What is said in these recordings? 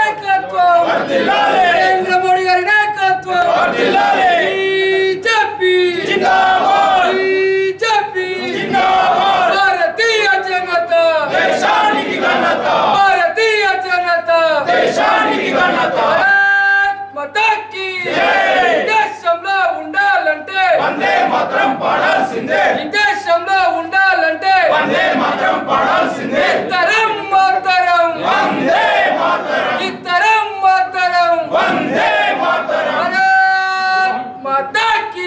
నాయకత్వం నరేంద్ర మోడీ గారి నాయకత్వం బీజేపీ బీజేపీ భారతీయ జనతా భారతీయ జనతా భారత్ మాతా కీ దేశంలో ఉండాలంటే వందే మాత్రం పాడాల్సిందే ఈ దేశంలో ఉండాలంటే వందే మాత్రం పాడాల్సిందే ఇతరం మాతరం వందే మాతరం ఇతరం మాతరం వందే మాతరం భారత్ మాతా కీ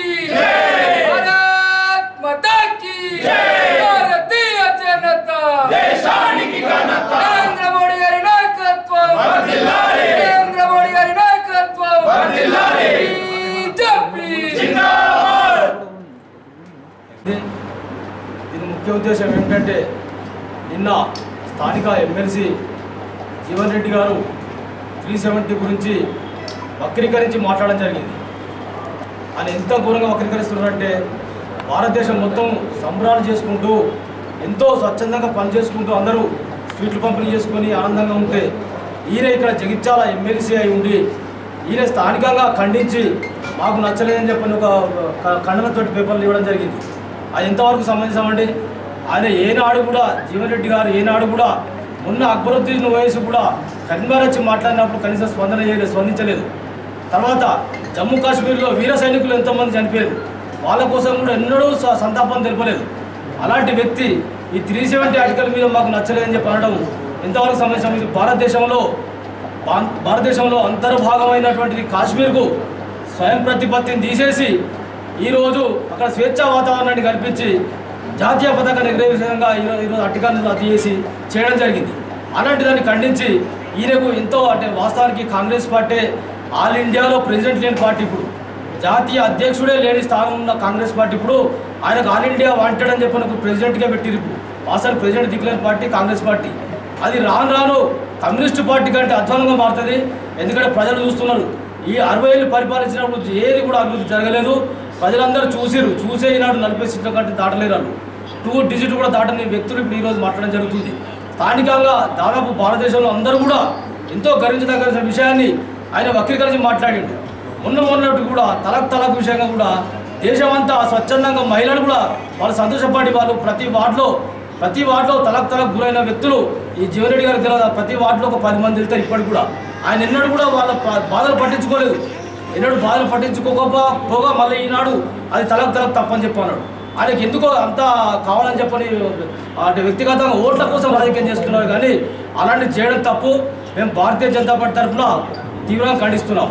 భారత్ మాతా కీ భారతీయ జనతా దేశానికి ఘనత నరేంద్ర మోడీ గారి నాయకత్వం వర్ధిల్లాలి. నరేంద్ర మోడీ గారి నాయకత్వం వర్ధిల్లాలి. బీజేపీ జిందాబాద్ ఇది దీని ముఖ్య ఉద్దేశం ఏమిటంటే నిన్న స్థానిక ఎమ్మెల్సీ జీవన్ రెడ్డి గారు త్రీ సెవెంటీ గురించి వక్రీకరించి మాట్లాడడం జరిగింది ఆయన ఎంత ఘోరంగా వక్రీకరిస్తున్నారంటే భారతదేశం మొత్తం సంబరాలు చేసుకుంటూ ఎంతో స్వచ్ఛందంగా పనిచేసుకుంటూ అందరూ స్వీట్లు పంపిణీ చేసుకొని ఆనందంగా ఉంటే ఈయన ఇక్కడ జగిత్యాల ఎమ్మెల్సీ అయి ఉండి ఈయన స్థానికంగా ఖండించి మాకు నచ్చలేదని చెప్పని ఒక క- ఖండనతోటి పేపర్లు ఇవ్వడం జరిగింది అది ఎంతవరకు సంబంధించామండి ఆయన ఏనాడు కూడా జీవన్ రెడ్డి గారు ఏనాడు కూడా మొన్న అక్బరుద్దీన్ వయసు కూడా కరీంనగర్ వచ్చి మాట్లాడినప్పుడు కనీసం స్పందన చేయలేదు స్పందించలేదు తర్వాత జమ్మూ కాశ్మీర్లో వీర సైనికులు ఎంతోమంది చనిపోయారు వాళ్ళ కోసం కూడా ఎన్నడూ స- సంతాపం తెలపలేదు అలాంటి వ్యక్తి ఈ త్రీ సెవెంటీ ఆర్టికల్ మీద మాకు నచ్చలేదని చెప్పి అనడం ఎంతవరకు సంబంధించిన ఇది భారతదేశంలో భా- భారతదేశంలో అంతర్భాగమైనటువంటి కాశ్మీర్కు స్వయం ప్రతిపత్తిని తీసేసి ఈరోజు అక్కడ స్వేచ్ఛా వాతావరణాన్ని కల్పించి జాతీయ పతాకాన్ని ఎగిరే విధంగా ఈరోజు ఈరోజు అట్టికాలను రద్దు చేసి చేయడం జరిగింది అలాంటి దాన్ని ఖండించి ఈయనకు ఎంతో అంటే వాస్తవానికి కాంగ్రెస్ పార్టీ ఆల్ ఇండియాలో ప్రెసిడెంట్ లేని పార్టీ ఇప్పుడు జాతీయ అధ్యక్షుడే లేని స్థానం ఉన్న కాంగ్రెస్ పార్టీ ఇప్పుడు ఆయనకు ఆల్ ఇండియా వాంటెడ్ అని చెప్పి ఒక ప్రెసిడెంట్గా పెట్టిరు ఇప్పుడు వాస్తవానికి ప్రెసిడెంట్ దిక్కులేని పార్టీ కాంగ్రెస్ పార్టీ అది రాను రాను కమ్యూనిస్టు పార్టీ కంటే అధ్వానంగా మారుతుంది ఎందుకంటే ప్రజలు చూస్తున్నారు ఈ అరవై ఏళ్ళు పరిపాలించినప్పుడు ఏది కూడా అభివృద్ధి జరగలేదు ప్రజలందరూ చూసిరు చూసే ఈనాడు నలభై సీట్ల కంటే దాటలేరు వాళ్ళు టూ డిజిట్ కూడా దాటని వ్యక్తులు ఇప్పుడు ఈరోజు మాట్లాడడం జరుగుతుంది స్థానికంగా దాదాపు భారతదేశంలో అందరూ కూడా ఎంతో గర్వించదగ్గ విషయాన్ని ఆయన వక్రీకరించి మాట్లాడిండు మొన్న మొన్నటి కూడా తలక్ తలక్ విషయంగా కూడా దేశమంతా స్వచ్ఛందంగా మహిళలు కూడా వాళ్ళు సంతోషపడి వాళ్ళు ప్రతి వార్డులో ప్రతి వార్డులో తలక్ తలక్ గురైన వ్యక్తులు ఈ జీవరెడ్డి గారికి తెలియదు ప్రతి వార్డులో ఒక పది మంది వెళ్తారు ఇప్పటికి కూడా ఆయన ఎన్నడూ కూడా వాళ్ళ ప- బాధలు పట్టించుకోలేదు ఎన్నడూ బాధలు పట్టించుకోకపోగా మళ్ళీ ఈనాడు అది తలకు తలకు తప్పని చెప్పన్నాడు ఆయనకి ఎందుకో అంత కావాలని చెప్పని అంటే వ్యక్తిగతంగా ఓట్ల కోసం రాజకీయం చేస్తున్నారు కానీ అలాంటివి చేయడం తప్పు మేము భారతీయ జనతా పార్టీ తరఫున తీవ్రంగా ఖండిస్తున్నాం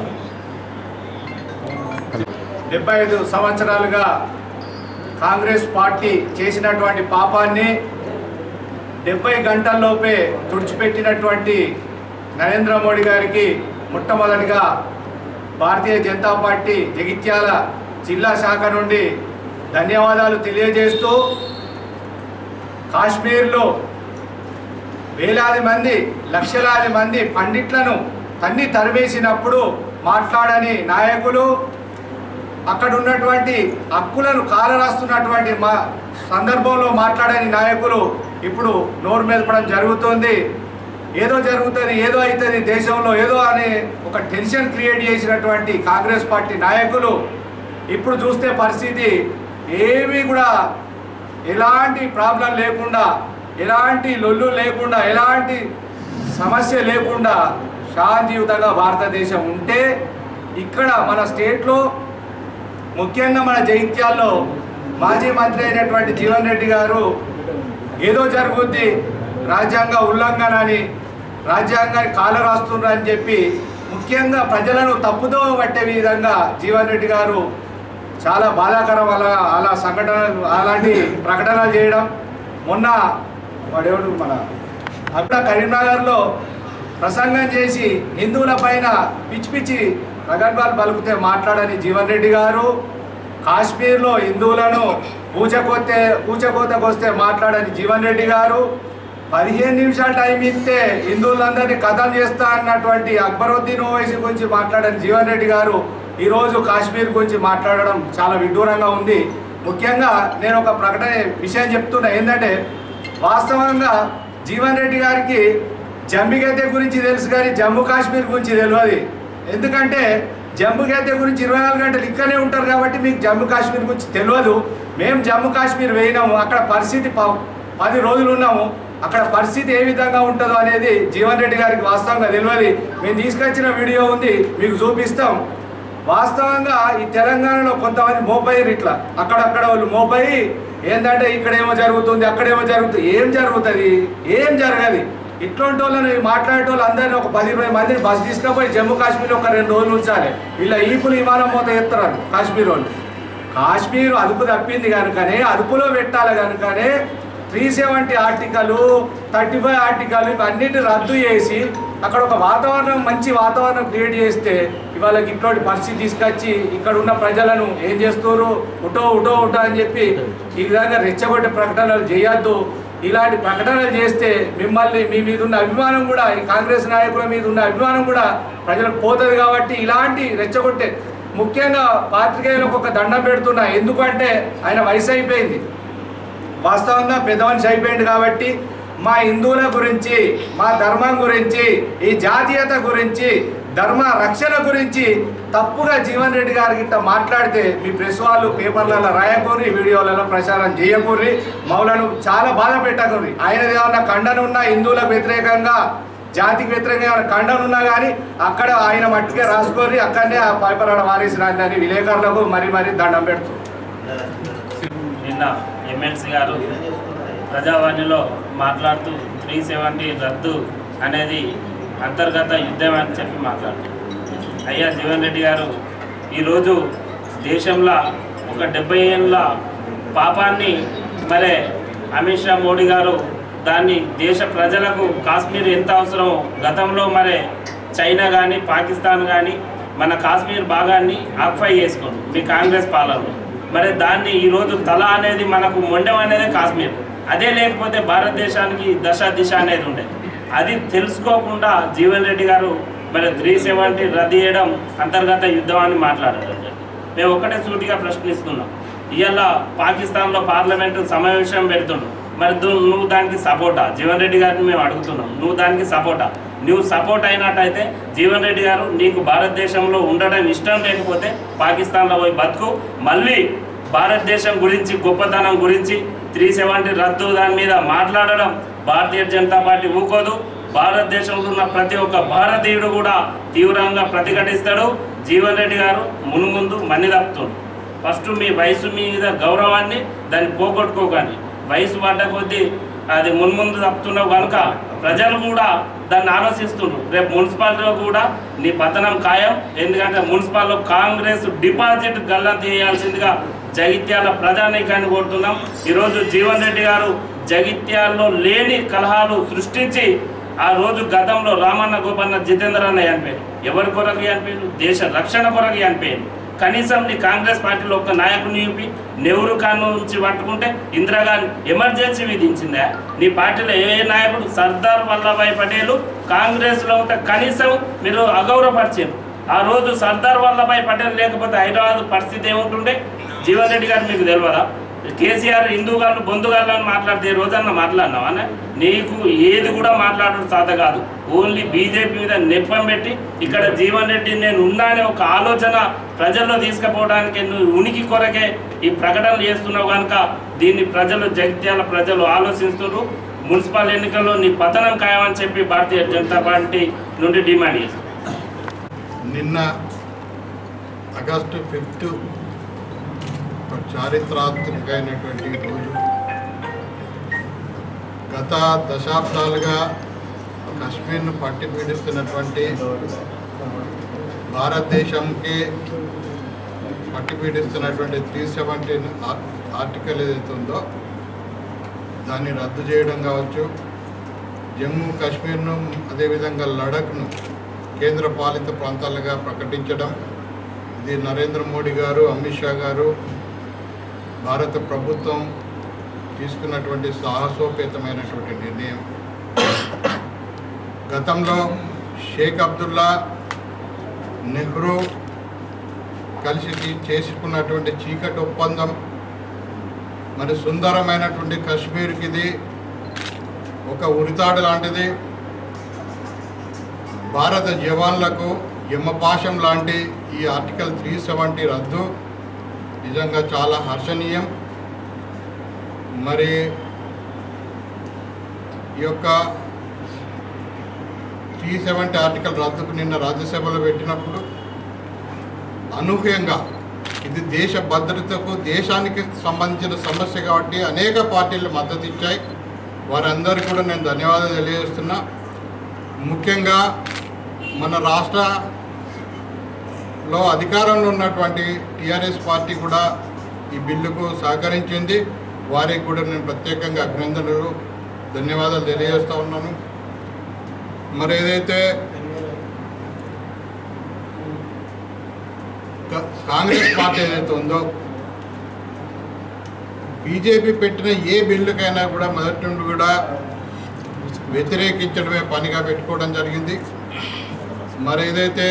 డెబ్బై ఐదు సంవత్సరాలుగా కాంగ్రెస్ పార్టీ చేసినటువంటి పాపాన్ని డెబ్బై గంటల్లోపే తుడిచిపెట్టినటువంటి నరేంద్ర మోడీ గారికి మొట్టమొదటిగా భారతీయ జనతా పార్టీ జగిత్యాల జిల్లా శాఖ నుండి ధన్యవాదాలు తెలియజేస్తూ కాశ్మీర్లో వేలాది మంది లక్షలాది మంది పండిట్లను తన్ని తరివేసినప్పుడు మాట్లాడని నాయకులు అక్కడ ఉన్నటువంటి హక్కులను కాలరాస్తున్నటువంటి మా సందర్భంలో మాట్లాడని నాయకులు ఇప్పుడు నోరు మెదపడం జరుగుతుంది ఏదో జరుగుతుంది ఏదో అవుతుంది దేశంలో ఏదో అనే ఒక టెన్షన్ క్రియేట్ చేసినటువంటి కాంగ్రెస్ పార్టీ నాయకులు ఇప్పుడు చూస్తే పరిస్థితి ఏమీ కూడా ఎలాంటి ప్రాబ్లం లేకుండా ఎలాంటి లొల్లు లేకుండా ఎలాంటి సమస్య లేకుండా శాంతియుతంగా భారతదేశం ఉంటే ఇక్కడ మన స్టేట్లో ముఖ్యంగా మన జైత్యాల్లో మాజీ మంత్రి అయినటువంటి జీవన్ రెడ్డి గారు ఏదో జరుగుద్ది రాజ్యాంగ ఉల్లంఘన అని రాజ్యాంగాన్ని కాలరాస్తున్నారని చెప్పి ముఖ్యంగా ప్రజలను తప్పుదో పట్టే విధంగా జీవన్ రెడ్డి గారు చాలా బాధాకరం అలా అలా సంఘటనలు అలాంటి ప్రకటనలు చేయడం మొన్న వాడేవాడు మన అక్కడ కరీంనగర్లో ప్రసంగం చేసి హిందువుల పైన పిచ్చి పిచ్చి ప్రగల్భాలు పలుకుతే మాట్లాడని జీవన్ రెడ్డి గారు కాశ్మీర్లో హిందువులను పూచకొత్తే పూచకోతకొస్తే మాట్లాడని జీవన్ రెడ్డి గారు పదిహేను నిమిషాలు టైం ఇస్తే హిందువులందరినీ కథం చేస్తా అన్నటువంటి అక్బరుద్దీన్ ఓవైసీ గురించి మాట్లాడని జీవన్ రెడ్డి గారు ఈరోజు కాశ్మీర్ గురించి మాట్లాడడం చాలా విడ్డూరంగా ఉంది ముఖ్యంగా నేను ఒక ప్రకటన విషయం చెప్తున్నా ఏంటంటే వాస్తవంగా జీవన్ రెడ్డి గారికి జంబిగద్దె గురించి తెలుసు కానీ జమ్మూ కాశ్మీర్ గురించి తెలియదు ఎందుకంటే జమ్మూ గద్దె గురించి ఇరవై నాలుగు గంటలు ఇక్కడనే ఉంటారు కాబట్టి మీకు జమ్మూ కాశ్మీర్ గురించి తెలియదు మేము జమ్మూ కాశ్మీర్ పోయినాము అక్కడ పరిస్థితి ప- పది రోజులు ఉన్నాము అక్కడ పరిస్థితి ఏ విధంగా ఉంటుందో అనేది జీవన్ రెడ్డి గారికి వాస్తవంగా తెలియదు మేము తీసుకొచ్చిన వీడియో ఉంది మీకు చూపిస్తాం వాస్తవంగా ఈ తెలంగాణలో కొంతమంది మోపయ్యారు ఇట్లా అక్కడక్కడ వాళ్ళు మోపయి ఏంటంటే ఇక్కడేమో జరుగుతుంది అక్కడేమో జరుగుతుంది ఏం జరుగుతుంది ఏం జరగదు ఇట్లాంటి వాళ్ళని మాట్లాడే వాళ్ళు అందరినీ ఒక పది ఇరవై మందిని బస్ తీసుకుపోయి జమ్మూ కాశ్మీర్ ఒక రెండు రోజులు ఉంచాలి వీళ్ళ ఈపులు విమానం పోతే ఎత్తారు కాశ్మీర్ వాళ్ళు కాశ్మీర్ అదుపు తప్పింది కనుకనే అదుపులో పెట్టాలి కనుకనే three seventy article thirty five article ఇవన్నిటిని రద్దు చేసి అక్కడ ఒక వాతావరణం మంచి వాతావరణం క్రియేట్ చేస్తే ఇవాళ ఇట్లాంటి పరిస్థితి తీసుకొచ్చి ఇక్కడ ఉన్న ప్రజలను ఏం చేస్తారు ఉటో ఉటో ఉటో అని చెప్పి ఈ విధంగా రెచ్చగొట్టే ప్రకటనలు చేయొద్దు ఇలాంటి ప్రకటనలు చేస్తే మిమ్మల్ని మీ మీద ఉన్న అభిమానం కూడా ఈ కాంగ్రెస్ నాయకుల మీద ఉన్న అభిమానం కూడా ప్రజలకు పోతుంది కాబట్టి ఇలాంటి రెచ్చగొట్టే ముఖ్యంగా పాత్రికేయులకు ఒక దండం పెడుతున్నా ఎందుకంటే ఆయన వయసు అయిపోయింది వాస్తవంగా పెద్ద మనిషి అయిపోయింది కాబట్టి మా హిందువుల గురించి మా ధర్మం గురించి ఈ జాతీయత గురించి ధర్మ రక్షణ గురించి తప్పుగా జీవన్ రెడ్డి గారి గిట్ట మాట్లాడితే మీ ప్రెస్ వాళ్ళు పేపర్లలో రాయకూరి వీడియోలలో ప్రచారం చేయకూరి మౌలను చాలా బాధ పెట్టకూరి ఆయనది ఏమన్నా ఖండన ఉన్నా హిందువులకు వ్యతిరేకంగా జాతికి వ్యతిరేకంగా ఏమైనా ఖండన ఉన్నా కానీ అక్కడ ఆయన మట్టుకే రాసుకొని అక్కడనే ఆ పేపర్ ఆడ వారేసి రాని విలేకరులకు మరీ మరీ దండం పెడుతుంది నిన్న ఎమ్మెల్సీ గారు ప్రజావాణిలో మాట్లాడుతూ త్రీ సెవెంటీ రద్దు అనేది అంతర్గత యుద్ధం అని చెప్పి మాట్లాడుతూ అయ్యా జీవన్ రెడ్డి గారు ఈరోజు దేశంలో ఒక డెబ్బై ఏళ్ళ పాపాన్ని మరే అమిత్ షా మోడీ గారు దాన్ని దేశ ప్రజలకు కాశ్మీర్ ఎంత అవసరమో గతంలో మరే చైనా కానీ పాకిస్తాన్ కానీ మన కాశ్మీర్ భాగాన్ని ఆక్ఫై చేసుకోండి మీ కాంగ్రెస్ పాలనలో మరి దాన్ని ఈరోజు తల అనేది మనకు మొండెం అనేది కాశ్మీర్ అదే లేకపోతే భారతదేశానికి దశ దిశ అనేది ఉండే అది తెలుసుకోకుండా జీవన్ రెడ్డి గారు మరి త్రీ సెవెంటీ రద్దు చేయడం అంతర్గత యుద్ధం అని మాట్లాడారు మేము ఒకటే సూటిగా ప్రశ్నిస్తున్నాం ఇవాళ పాకిస్తాన్లో పార్లమెంటు సమావేశం పెడుతుండు మరి దు- నువ్వు దానికి సపోర్టా జీవన్ రెడ్డి గారిని మేము అడుగుతున్నాం నువ్వు దానికి సపోర్టా నువ్వు సపోర్ట్ అయినట్టయితే జీవన్ రెడ్డి గారు నీకు భారతదేశంలో ఉండడం ఇష్టం లేకపోతే పాకిస్తాన్లో పోయి బతుకు మళ్ళీ భారతదేశం గురించి గొప్పతనం గురించి త్రీ సెవెంటీ రద్దు దాని మీద మాట్లాడడం భారతీయ జనతా పార్టీ ఊకోదు భారతదేశంలో ఉన్న ప్రతి ఒక్క భారతీయుడు కూడా తీవ్రంగా ప్రతిఘటిస్తాడు జీవన్ రెడ్డి గారు మునుముందు మన్ని తప్పుతుంది ఫస్ట్ మీ వయసు మీద గౌరవాన్ని దాన్ని పోగొట్టుకోకండి వయసు పడ్డ కొద్దీ అది మున్ముందు తప్పుతున్నావు కనుక ప్రజలు కూడా దాన్ని ఆలోచిస్తుండ్రు రేపు మున్సిపాలిటీలో కూడా నీ పతనం ఖాయం ఎందుకంటే మున్సిపాల్లో కాంగ్రెస్ డిపాజిట్ గల్లంత చేయాల్సిందిగా జగిత్యాల ప్రజానీకాన్ని కోరుతున్నాం ఈరోజు జీవన్ రెడ్డి గారు జగిత్యాల్లో లేని కలహాలు సృష్టించి ఆ రోజు గతంలో రామన్న గోపన్న జితేందర్ అన్న చనిపోయారు ఎవరి కొరకు చనిపోయారు దేశ రక్షణ కొరకు చనిపోయారు కనీసం నీ కాంగ్రెస్ పార్టీలో ఒక నాయకుని చూపి నెహ్రూ ఖాన్ నుంచి పట్టుకుంటే ఇందిరాగాంధీ ఎమర్జెన్సీ విధించిందా నీ పార్టీలో ఏ నాయకుడు సర్దార్ వల్లభాయ్ పటేల్ కాంగ్రెస్లో ఉంటే కనీసం మీరు అగౌరవపరిచారు ఆ రోజు సర్దార్ వల్లభాయ్ పటేల్ లేకపోతే హైదరాబాద్ పరిస్థితి ఏముంటుండే జీవన్ రెడ్డి గారు మీకు తెలియదా కేసీఆర్ హిందూగాళ్ళు బొందుగాళ్ళు అని మాట్లాడితే ఏ రోజన్నా మాట్లాడినావా అన్న? నీకు ఏది కూడా మాట్లాడడం సాధ కాదు ఓన్లీ బీజేపీ మీద నెప్పం పెట్టి ఇక్కడ జీవన్ రెడ్డి నేను ఉన్నా అనే ఒక ఆలోచన ప్రజల్లో తీసుకుపోవడానికి నువ్వు ఉనికి కొరకే ఈ ప్రకటనలు చేస్తున్నావు కనుక దీన్ని ప్రజలు జగిత్యాల ప్రజలు ఆలోచిస్తున్నారు మున్సిపల్ ఎన్నికల్లో నీ పతనం ఖాయమని చెప్పి భారతీయ జనతా పార్టీ నుండి డిమాండ్ చేస్తున్నారు నిన్న ఆగస్టు ఫిఫ్త్ ఒక చారిత్రాత్మకమైనటువంటి రోజు గత దశాబ్దాలుగా కశ్మీర్ను పట్టి పీడిస్తున్నటువంటి భారతదేశంకి పట్టి పీడిస్తున్నటువంటి త్రీ సెవెంటీన్ ఆర్టికల్ ఏదైతే ఉందో దాన్ని రద్దు చేయడం కావచ్చు జమ్మూ కాశ్మీర్ను అదేవిధంగా లడఖ్ను కేంద్ర పాలిత ప్రాంతాలుగా ప్రకటించడం ఇది నరేంద్ర మోడీ గారు అమిత్ షా గారు భారత ప్రభుత్వం తీసుకున్నటువంటి సాహసోపేతమైనటువంటి నిర్ణయం గతంలో షేక్ అబ్దుల్లా నెహ్రూ కలిసి తీ- చేసుకున్నటువంటి చీకటి ఒప్పందం మరి సుందరమైనటువంటి కశ్మీర్కి ఇది ఒక ఉరితాడు లాంటిది భారత జవాన్లకు యమపాశం లాంటి ఈ ఆర్టికల్ త్రీ సెవెంటీ రద్దు నిజంగా చాలా హర్షణీయం మరి ఈ యొక్క త్రీ సెవెంటీ ఆర్టికల్ రద్దుకు నిన్న రాజ్యసభలో పెట్టినప్పుడు అనూహ్యంగా ఇది దేశ భద్రతకు దేశానికి సంబంధించిన సమస్య కాబట్టి అనేక పార్టీలు మద్దతు ఇచ్చాయి వారందరికీ కూడా నేను ధన్యవాదాలు తెలియజేస్తున్నా ముఖ్యంగా మన రాష్ట్రలో అధికారంలో ఉన్నటువంటి టీఆర్ఎస్ పార్టీ కూడా ఈ బిల్లుకు సహకరించింది వారికి కూడా నేను ప్రత్యేకంగా అభినందనలు ధన్యవాదాలు తెలియజేస్తూ ఉన్నాను మరి ఏదైతే కా- కాంగ్రెస్ పార్టీ ఏదైతే ఉందో బీజేపీ పెట్టిన ఏ బిల్లుకైనా కూడా మొదటి నుండి కూడా వ్యతిరేకించడమే పనిగా పెట్టుకోవడం జరిగింది మరి ఏదైతే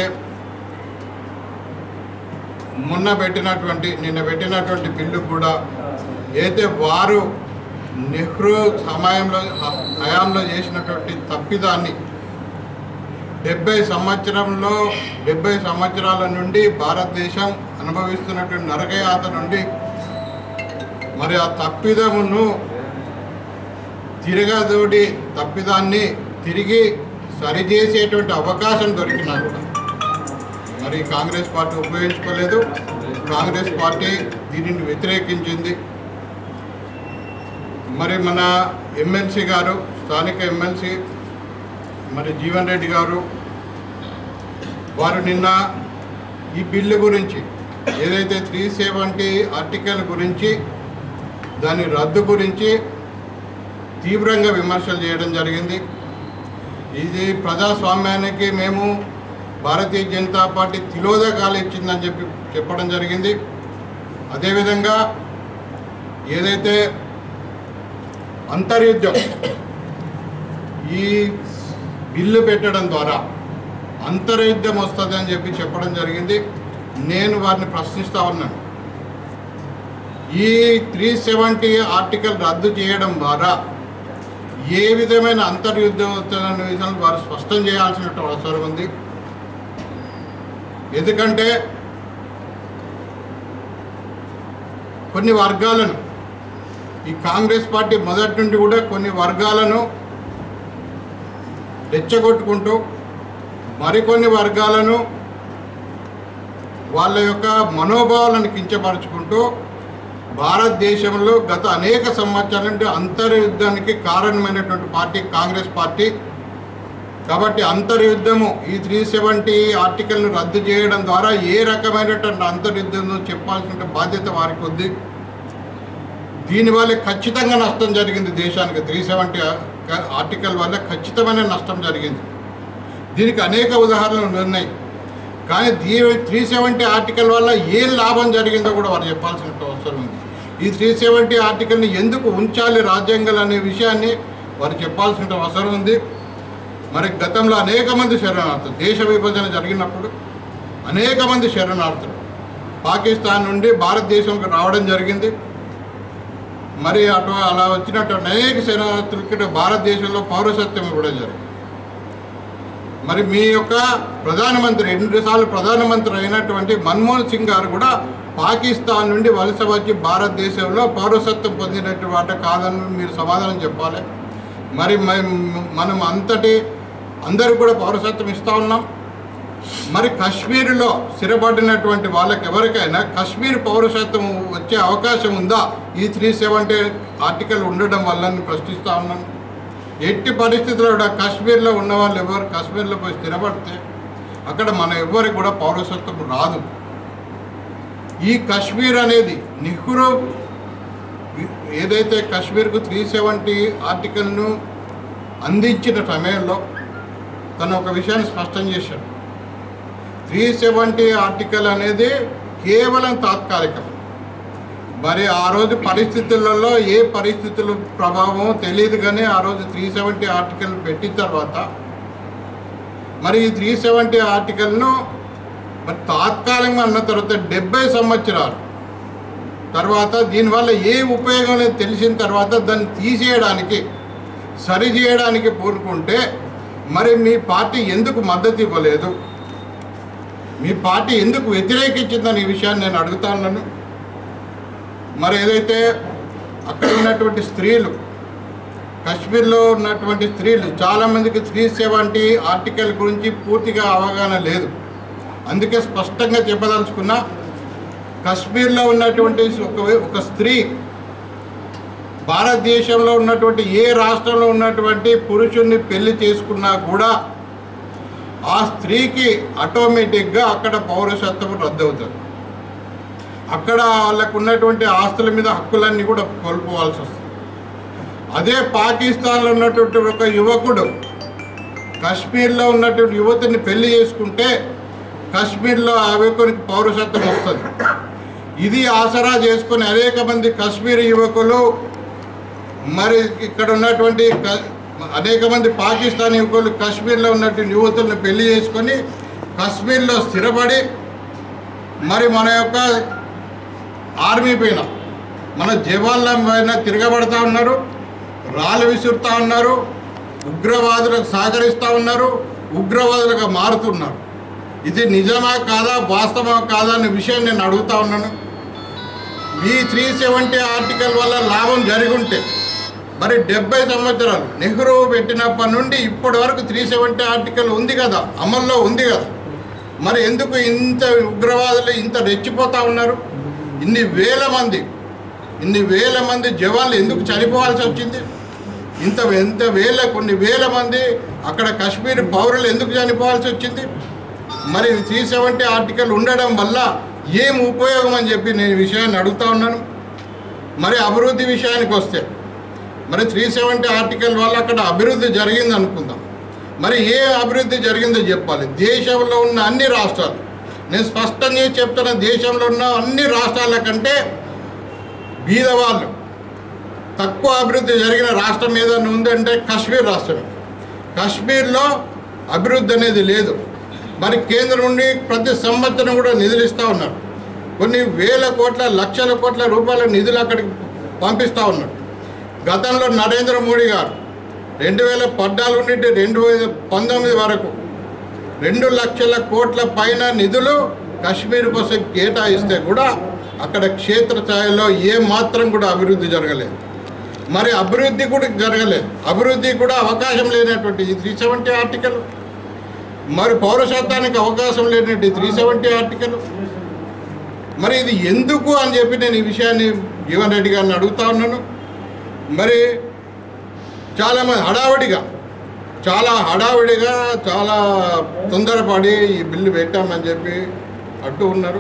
మొన్న పెట్టినటువంటి నిన్న పెట్టినటువంటి బిల్లు కూడా ఏదైతే వారు నెహ్రూ సమయంలో హయాంలో చేసినటువంటి తప్పిదాన్ని డెబ్బై సంవత్సరంలో డెబ్బై సంవత్సరాల నుండి భారతదేశం అనుభవిస్తున్నటువంటి నరకయాత నుండి మరి ఆ తప్పిదమును తిరగదోడి తప్పిదాన్ని తిరిగి సరిచేసేటువంటి అవకాశం దొరికినా కూడా మరి కాంగ్రెస్ పార్టీ ఉపయోగించుకోలేదు కాంగ్రెస్ పార్టీ దీనిని వ్యతిరేకించింది మరి మన ఎమ్మెల్సీ గారు స్థానిక ఎమ్మెల్సీ మరి జీవన్ రెడ్డి గారు వారు నిన్న ఈ బిల్లు గురించి ఏదైతే త్రీ సెవెంటీ ఆర్టికల్ గురించి దాని రద్దు గురించి తీవ్రంగా విమర్శలు చేయడం జరిగింది ఇది ప్రజాస్వామ్యానికి మేము భారతీయ జనతా పార్టీ తిలోదకాలు ఇచ్చిందని చెప్పి చెప్పడం జరిగింది అదేవిధంగా ఏదైతే అంతర్యుద్ధం ఈ బిల్లు పెట్టడం ద్వారా అంతర్యుద్ధం వస్తుంది అని చెప్పి చెప్పడం జరిగింది నేను వారిని ప్రశ్నిస్తా ఉన్నాను ఈ త్రీ సెవెంటీ ఆర్టికల్ రద్దు చేయడం ద్వారా ఏ విధమైన అంతర్యుద్ధం వస్తుందనే విషయాన్ని వారు స్పష్టం చేయాల్సిన అవసరం ఉంది ఎందుకంటే కొన్ని వర్గాలను ఈ కాంగ్రెస్ పార్టీ మొదటి నుండి కూడా కొన్ని వర్గాలను రెచ్చగొట్టుకుంటూ మరికొన్ని వర్గాలను వాళ్ళ యొక్క మనోభావాలను కించపరుచుకుంటూ భారతదేశంలో గత అనేక సంవత్సరాల నుండి అంతర్యుద్ధానికి కారణమైనటువంటి పార్టీ కాంగ్రెస్ పార్టీ కాబట్టి అంతర్యుద్ధము ఈ త్రీ సెవెంటీ ఆర్టికల్ను రద్దు చేయడం ద్వారా ఏ రకమైనటువంటి అంతర్యుద్ధం చెప్పాల్సిన బాధ్యత వారికి ఉంది దీనివల్ల ఖచ్చితంగా నష్టం జరిగింది దేశానికి త్రీ సెవెంటీ ఆర్టికల్ వల్ల ఖచ్చితమైన నష్టం జరిగింది దీనికి అనేక ఉదాహరణలు ఉన్నాయి కానీ దీ త్రీ సెవెంటీ ఆర్టికల్ వల్ల ఏం లాభం జరిగిందో కూడా వారు చెప్పాల్సిన అవసరం ఉంది ఈ త్రీ సెవెంటీ ఆర్టికల్ని ఎందుకు ఉంచాలి రాజ్యాంగాలు అనే విషయాన్ని వారు చెప్పాల్సిన అవసరం ఉంది మరి గతంలో అనేక మంది శరణార్థులు దేశ విభజన జరిగినప్పుడు అనేక మంది శరణార్థులు పాకిస్తాన్ నుండి భారతదేశంకి రావడం జరిగింది మరి అటు అలా వచ్చినట్టు అనేక శరణార్థులకి భారతదేశంలో పౌరసత్వం ఇవ్వడం జరిగింది మరి మీ యొక్క ప్రధానమంత్రి రెండుసార్లు ప్రధానమంత్రి అయినటువంటి మన్మోహన్ సింగ్ గారు కూడా పాకిస్తాన్ నుండి వలస వచ్చి భారతదేశంలో పౌరసత్వం పొందినట్టు వాట కాదని మీరు సమాధానం చెప్పాలి మరి మ- మనం అంతటి అందరూ కూడా పౌరసత్వం ఇస్తూ ఉన్నాం మరి కాశ్మీర్లో స్థిరపడినటువంటి వాళ్ళకి ఎవరికైనా కాశ్మీర్ పౌరసత్వం వచ్చే అవకాశం ఉందా ఈ త్రీ సెవెంటీ ఆర్టికల్ ఉండడం వల్ల అని ప్రశ్నిస్తూ ఉన్నాను ఎట్టి పరిస్థితుల్లో కూడా కాశ్మీర్లో ఉన్న వాళ్ళు ఎవరు కాశ్మీర్లో పోయి స్థిరపడితే అక్కడ మన ఎవరికి కూడా పౌరసత్వం రాదు ఈ కాశ్మీర్ అనేది నెహ్రూ ఏదైతే కాశ్మీర్కు త్రీ సెవెంటీ ఆర్టికల్ను అందించిన సమయంలో తను ఒక విషయాన్ని స్పష్టం చేశాడు త్రీ సెవెంటీ ఆర్టికల్ అనేది కేవలం తాత్కాలికం మరి ఆ రోజు పరిస్థితులలో ఏ పరిస్థితుల ప్రభావం తెలియదు కానీ ఆ రోజు త్రీ సెవెంటీ ఆర్టికల్ పెట్టిన తర్వాత మరి ఈ త్రీ సెవెంటీ ఆర్టికల్ను మరి తాత్కాలికంగా అన్న తర్వాత డెబ్బై సంవత్సరాలు తర్వాత దీనివల్ల ఏ ఉపయోగం లేదు తెలిసిన తర్వాత దాన్ని తీసేయడానికి సరి చేయడానికి పూనుకుంటే మరి మీ పార్టీ ఎందుకు మద్దతు ఇవ్వలేదు మీ పార్టీ ఎందుకు వ్యతిరేకించిందని ఈ విషయాన్ని నేను అడుగుతా ఉన్నాను మరి ఏదైతే అక్కడ ఉన్నటువంటి స్త్రీలు కశ్మీర్లో ఉన్నటువంటి స్త్రీలు చాలామందికి త్రీ సెవెంటీ ఆర్టికల్ గురించి పూర్తిగా అవగాహన లేదు అందుకే స్పష్టంగా చెప్పదలుచుకున్నా కశ్మీర్లో ఉన్నటువంటి ఒక ఒక స్త్రీ భారతదేశంలో ఉన్నటువంటి ఏ రాష్ట్రంలో ఉన్నటువంటి పురుషుణ్ణి పెళ్లి చేసుకున్నా కూడా ఆ స్త్రీకి ఆటోమేటిక్గా అక్కడ పౌరసత్వం రద్దవుతుంది అక్కడ వాళ్ళకు ఉన్నటువంటి ఆస్తుల మీద హక్కులన్నీ కూడా కోల్పోవాల్సి వస్తుంది అదే పాకిస్తాన్లో ఉన్నటువంటి ఒక యువకుడు కశ్మీర్లో ఉన్నటువంటి యువతిని పెళ్లి చేసుకుంటే కశ్మీర్లో ఆ యువకునికి పౌరసత్వం వస్తుంది ఇది ఆసరా చేసుకుని అనేక మంది కశ్మీర్ యువకులు మరి ఇక్కడ ఉన్నటువంటి క- అనేక మంది పాకిస్తాన్ యువకులు కశ్మీర్లో ఉన్నటువంటి యువతులను పెళ్లి చేసుకొని కశ్మీర్లో స్థిరపడి మరి మన యొక్క ఆర్మీ పైన మన జవాన్ల పైన తిరగబడతా ఉన్నారు రాళ్ళు విసురుతా ఉన్నారు ఉగ్రవాదులకు సహకరిస్తూ ఉన్నారు ఉగ్రవాదులుగా మారుతున్నారు ఇది నిజమా కాదా వాస్తవమా కాదా అనే విషయం నేను అడుగుతా ఉన్నాను ఈ త్రీ సెవెంటీ ఆర్టికల్ వల్ల లాభం జరిగుంటే మరి డెబ్బై సంవత్సరాలు నెహ్రూ పెట్టినప్పటి నుండి ఇప్పటి వరకు త్రీ సెవెంటీ ఆర్టికల్ ఉంది కదా అమల్లో ఉంది కదా మరి ఎందుకు ఇంత ఉగ్రవాదులు ఇంత రెచ్చిపోతా ఉన్నారు ఇన్ని వేల మంది ఇన్ని వేల మంది జవాన్లు ఎందుకు చనిపోవాల్సి వచ్చింది ఇంత ఎంత వేల కొన్ని వేల మంది అక్కడ కాశ్మీర్ పౌరులు ఎందుకు చనిపోవాల్సి వచ్చింది మరి త్రీ సెవెంటీ ఆర్టికల్ ఉండడం వల్ల ఏం ఉపయోగం అని చెప్పి నేను ఈ విషయాన్ని అడుగుతా ఉన్నాను మరి అభివృద్ధి విషయానికి వస్తే మరి త్రీ సెవెంటీ ఆర్టికల్ వల్ల అక్కడ అభివృద్ధి జరిగింది అనుకుందాం మరి ఏ అభివృద్ధి జరిగిందో చెప్పాలి దేశంలో ఉన్న అన్ని రాష్ట్రాలు నేను స్పష్టంగా చెప్తున్న దేశంలో ఉన్న అన్ని రాష్ట్రాల కంటే బీదవాళ్ళు తక్కువ అభివృద్ధి జరిగిన రాష్ట్రం ఏదైనా ఉందంటే కాశ్మీర్ రాష్ట్రమే కాశ్మీర్లో అభివృద్ధి అనేది లేదు మరి కేంద్రం నుండి ప్రతి సంవత్సరం కూడా నిధులు ఇస్తూ ఉన్నారు కొన్ని వేల కోట్ల లక్షల కోట్ల రూపాయల నిధులు అక్కడికి పంపిస్తూ ఉన్నారు గతంలో నరేంద్ర మోడీ గారు రెండు వేల పద్నాలుగు నుండి రెండు వేల పంతొమ్మిది వరకు రెండు లక్షల కోట్ల పైన నిధులు కాశ్మీర్ కోసం కేటాయిస్తే కూడా అక్కడ క్షేత్రస్థాయిలో ఏ మాత్రం కూడా అభివృద్ధి జరగలేదు మరి అభివృద్ధి కూడా జరగలేదు అభివృద్ధి కూడా అవకాశం లేనటువంటి ఈ త్రీ సెవెంటీ ఆర్టికల్ మరి పౌరసత్వానికి అవకాశం లేనటువంటి త్రీ సెవెంటీ ఆర్టికల్ మరి ఇది ఎందుకు అని చెప్పి నేను ఈ విషయాన్ని జీవన్ రెడ్డి గారిని అడుగుతా ఉన్నాను మరి చాలామంది హడావిడిగా చాలా హడావిడిగా చాలా తొందరపడి ఈ బిల్లు పెట్టామని చెప్పి అంటూ ఉన్నారు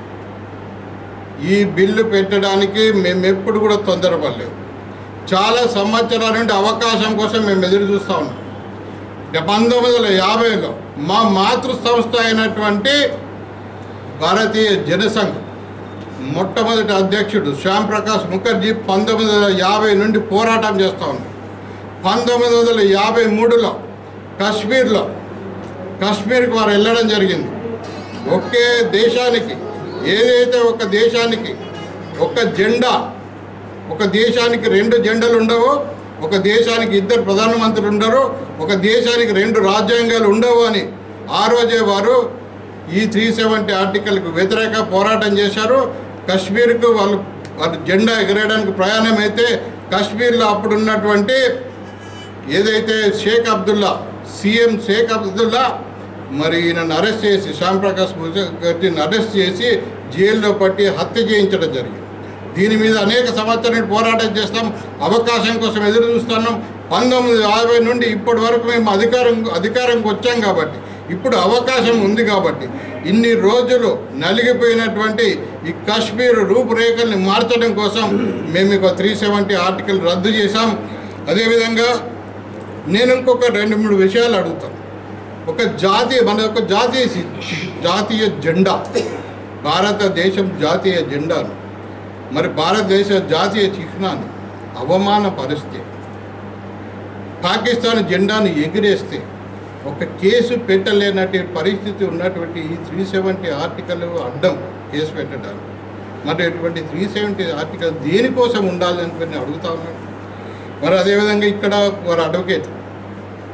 ఈ బిల్లు పెట్టడానికి మేము ఎప్పుడు కూడా తొందరపడలేదు చాలా సంవత్సరాల నుండి అవకాశం కోసం మేము ఎదురు చూస్తూ ఉన్నాం పంతొమ్మిది వందల యాభైలో మా మాతృ సంస్థ అయినటువంటి భారతీయ జనసంఘ్ మొట్టమొదటి అధ్యక్షుడు శ్యామ్ ప్రకాష్ ముఖర్జీ పంతొమ్మిది వందల యాభై నుండి పోరాటం చేస్తూ ఉన్నాడు పంతొమ్మిది వందల యాభై మూడులో కాశ్మీర్లో కాశ్మీర్కి వారు వెళ్ళడం జరిగింది ఒకే దేశానికి ఏదైతే ఒక దేశానికి ఒక జెండా ఒక దేశానికి రెండు జెండాలు ఉండవో ఒక దేశానికి ఇద్దరు ప్రధానమంత్రులు ఉండరు ఒక దేశానికి రెండు రాజ్యాంగాలు ఉండవు అని ఆ రోజే వారు ఈ త్రీ సెవెంటీ ఆర్టికల్కు వ్యతిరేక పోరాటం చేశారు కశ్మీర్కు వాళ్ళు వాళ్ళు జెండా ఎగరేయడానికి ప్రయాణం అయితే కాశ్మీర్లో అప్పుడు ఉన్నటువంటి ఏదైతే షేక్ అబ్దుల్లా సీఎం షేక్ అబ్దుల్లా మరి ఈయనను అరెస్ట్ చేసి శ్యామ్ ప్రకాష్ ముఖర్జీని అరెస్ట్ చేసి జైల్లో పట్టి హత్య చేయించడం జరిగింది దీని మీద అనేక సంవత్సరాలు పోరాటం చేస్తాం అవకాశం కోసం ఎదురు చూస్తున్నాం పంతొమ్మిది యాభై నుండి ఇప్పటి వరకు మేము అధికారం అధికారంకి వచ్చాం కాబట్టి ఇప్పుడు అవకాశం ఉంది కాబట్టి ఇన్ని రోజులు నలిగిపోయినటువంటి ఈ కాశ్మీర్ రూపురేఖల్ని మార్చడం కోసం మేము ఇక త్రీ సెవెంటీ ఆర్టికల్ రద్దు చేశాం అదేవిధంగా నేను ఇంకొక రెండు మూడు విషయాలు అడుగుతాను ఒక జాతీయ మన యొక్క జాతీయ సి- జాతీయ జెండా భారతదేశం జాతీయ జెండాను మరి భారతదేశ జాతీయ చిహ్నాన్ని అవమానపరిస్తే పాకిస్తాన్ జెండాను ఎగిరేస్తే ఒక కేసు పెట్టలేనటువంటి పరిస్థితి ఉన్నటువంటి ఈ త్రీ సెవెంటీ ఆర్టికల్ అడ్డం కేసు పెట్టడానికి మరి అటువంటి త్రీ సెవెంటీ ఆర్టికల్ దేనికోసం ఉండాలని చెప్పి నేను అడుగుతా ఉన్నాను మరి అదేవిధంగా ఇక్కడ వారు అడ్వకేట్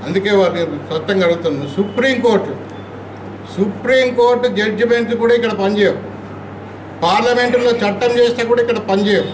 అందుకే వారు స్పష్టంగా అడుగుతున్నాను సుప్రీంకోర్టు సుప్రీంకోర్టు జడ్జిమెంట్ కూడా ఇక్కడ పనిచేయవు పార్లమెంటులో చట్టం చేస్తే కూడా ఇక్కడ పనిచేయవు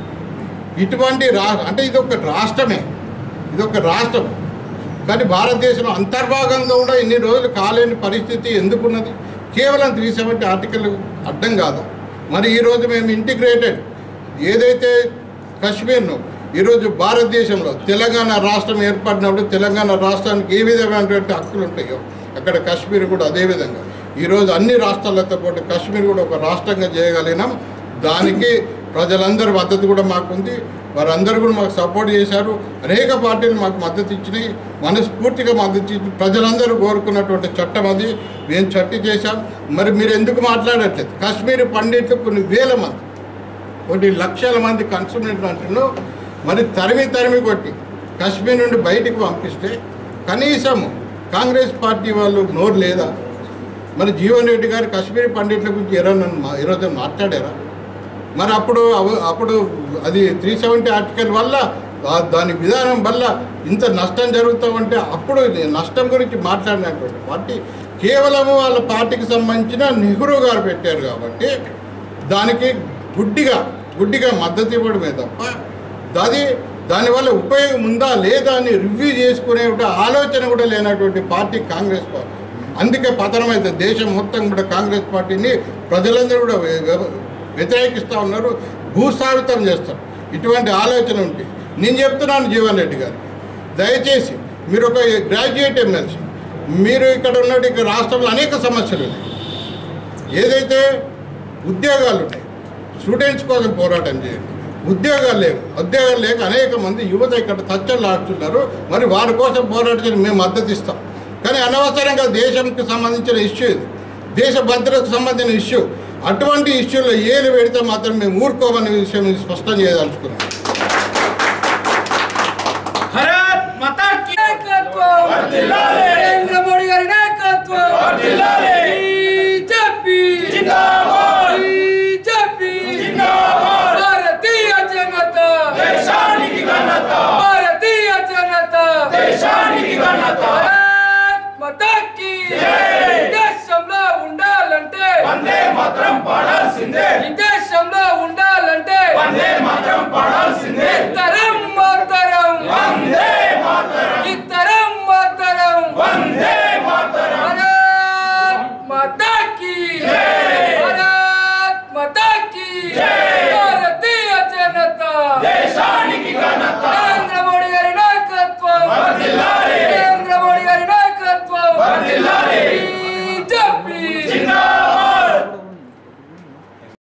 ఇటువంటి రా అంటే ఇది ఒక రాష్ట్రమే ఇది ఒక రాష్ట్రం కానీ భారతదేశంలో అంతర్భాగంగా కూడా ఇన్ని రోజులు కాలేని పరిస్థితి ఎందుకున్నది కేవలం త్రీ సెవెంటీ ఆర్టికల్ అడ్డం కాదు మరి ఈరోజు మేము ఇంటిగ్రేటెడ్ ఏదైతే కశ్మీర్ను ఈరోజు భారతదేశంలో తెలంగాణ రాష్ట్రం ఏర్పడినప్పుడు తెలంగాణ రాష్ట్రానికి ఏ విధమైనటువంటి హక్కులు ఉంటాయో అక్కడ కాశ్మీర్ కూడా అదే విధంగా ఈరోజు అన్ని రాష్ట్రాలతో పాటు కాశ్మీర్ కూడా ఒక రాష్ట్రంగా చేయగలిగినాం దానికి ప్రజలందరి మద్దతు కూడా మాకుంది వారందరూ కూడా మాకు సపోర్ట్ చేశారు అనేక పార్టీలు మాకు మద్దతు ఇచ్చినాయి మనస్ఫూర్తిగా మద్దతు ఇచ్చి ప్రజలందరూ కోరుకున్నటువంటి చట్టం అది మేము చట్టి చేశాం మరి మీరు ఎందుకు మాట్లాడట్లేదు కాశ్మీరీ పండిట్లు కొన్ని వేల మంది కొన్ని లక్షల మంది కన్సూమెట్లు మరి తరిమి తరిమి కొట్టి కశ్మీర్ నుండి బయటికి పంపిస్తే కనీసం కాంగ్రెస్ పార్టీ వాళ్ళు నోరు లేదా మరి జీవన్ రెడ్డి గారు కశ్మీరీ పండిట్ల గురించి ఎవరన్నా మా- ఈరోజు మాట్లాడారా మరి అప్పుడు అవ- అప్పుడు అది త్రీ సెవెంటీ ఆర్టికల్ వల్ల ఆ దాని విధానం వల్ల ఇంత నష్టం జరుగుతామంటే అప్పుడు ఇది నష్టం గురించి మాట్లాడినటువంటి పార్టీ కేవలం వాళ్ళ పార్టీకి సంబంధించిన నెహ్రూ గారు పెట్టారు కాబట్టి దానికి గుడ్డిగా గుడ్డిగా మద్దతు ఇవ్వడమే తప్ప అది దానివల్ల ఉపయోగం ఉందా లేదా అని రివ్యూ చేసుకునే ఆలోచన కూడా లేనటువంటి పార్టీ కాంగ్రెస్ పార్టీ అందుకే పతనమైతే దేశం మొత్తం కూడా కాంగ్రెస్ పార్టీని ప్రజలందరూ కూడా వ్య- వ్య- వ్యతిరేకిస్తూ ఉన్నారు భూస్థాపితం చేస్తారు ఇటువంటి ఆలోచన ఉంటే నేను చెప్తున్నాను జీవన్ రెడ్డి గారికి దయచేసి మీరు ఒక గ్రాడ్యుయేట్ ఎమ్మెల్సీ మీరు ఇక్కడ ఉన్నట్టు ఇక్కడ రాష్ట్రంలో అనేక సమస్యలు ఉన్నాయి ఏదైతే ఉద్యోగాలు ఉన్నాయి స్టూడెంట్స్ కోసం పోరాటం చేయండి ఉద్యోగాలు లేవు ఉద్యోగాలు లేక అనేక మంది యువత ఇక్కడ తచ్చలు ఆడుతున్నారు మరి వారి కోసం పోరాటం చేయడం మేము మద్దతు ఇస్తాం కానీ అనవసరంగా దేశంకి సంబంధించిన ఇష్యూ ఇది దేశ భద్రతకు సంబంధించిన ఇష్యూ అటువంటి ఇష్యూలో ఏలు పెడితే మాత్రం మేము ఊరుకోమనే విషయం స్పష్టం చేయదలుచుకున్నాం భారత్ మాతా కీ నాయకత్వం వర్ధిల్లాలి. నరేంద్ర మోడీ గారి నాయకత్వం వర్ధిల్లాలి. బీజేపీ జిందాబాద్. బీజేపీ జిందాబాద్. భారతీయ జనతా దేశానికి ఘనత భారతీయ జనతా దేశానికి ఘనత భారత్ మాతాకి జై. దేశంలో ఉండాలంటే వందే మాత్రం పాడాల్సిందే ఈ